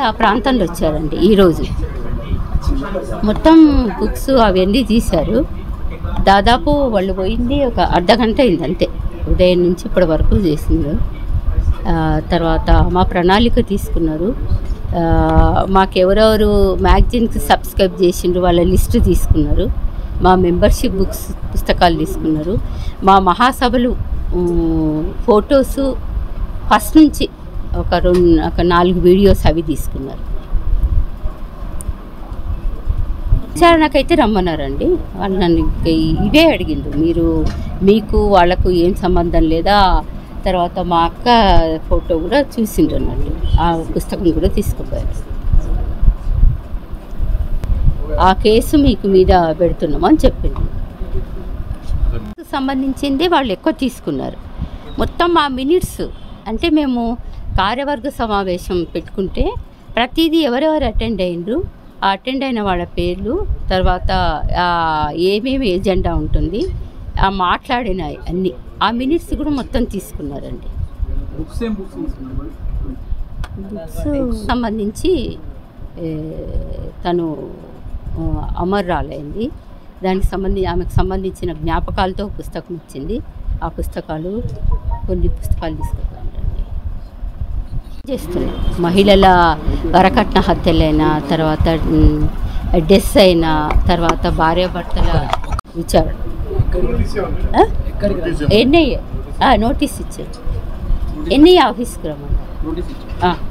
ఆ ప్రాంతంలో వచ్చారండి ఈరోజు మొత్తం బుక్స్ అవన్నీ తీశారు దాదాపు వాళ్ళు పోయింది ఒక అర్ధ గంట అయింది అంతే ఉదయం నుంచి ఇప్పటి వరకు చేసిండ్రు ఆ, తర్వాత మా ప్రణాళిక తీసుకున్నారు ఆ, మాకెవరెవరు మ్యాగజైన్కి సబ్స్క్రైబ్ చేసిండ్రు వాళ్ళ లిస్ట్ తీసుకున్నారు మా మెంబర్షిప్ బుక్స్ పుస్తకాలు తీసుకున్నారు మా మహాసభలు ఉమ్, ఫొటోసు ఫస్ట్ నుంచి ఒక రెండు ఒక నాలుగు వీడియోస్ అవి తీసుకున్నారు విచారణకైతే రమ్మన్నారండి వాళ్ళు నన్ను ఇంక ఇవే అడిగిండు మీరు మీకు వాళ్ళకు ఏం సంబంధం లేదా తర్వాత మా అక్క ఫోటో కూడా చూసిండ్రు అన్నట్టు ఆ పుస్తకం కూడా తీసుకుపోయారు ఆ కేసు మీకు మీద పెడుతున్నామని చెప్పిండు సంబంధించింది వాళ్ళు ఎక్కువ తీసుకున్నారు మొత్తం మా మినిట్స్ అంటే మేము కార్యవర్గ సమావేశం పెట్టుకుంటే ప్రతిదీ ఎవరెవరు అటెండ్ అయ్యిండ్రు ఆ అటెండ్ అయిన వాళ్ళ పేర్లు తర్వాత ఆ ఏమేమి ఎజెండా ఉంటుంది ఆ మాట్లాడిన అన్ని ఆ మినిట్స్ కూడా మొత్తం తీసుకున్నారండి బుక్స్ ఏం బుక్స్ తీసుకున్నారు బుక్స్ సంబంధించి ఏ, తను ఆ, అమర్రాలైంది దానికి సంబంధించి ఆమెకు సంబంధించిన జ్ఞాపకాలతో ఒక పుస్తకం ఇచ్చింది ఆ పుస్తకాలు కొన్ని పుస్తకాలు తీసుకుంటానండి చేస్తున్నాయి మహిళల వరకట్న హత్యలైన తర్వాత ఉమ్, డెస్ అయిన తర్వాత భార్యాభర్తల విచారణ ఆ? ఎక్కడికి రా- ఎన్ఐఏ నోటీస్ ఇచ్చారు ఎన్ఐఏ ఆఫీస్కి రమ్మన్నారు నోటీస్ ఇచ్చారు ఆ.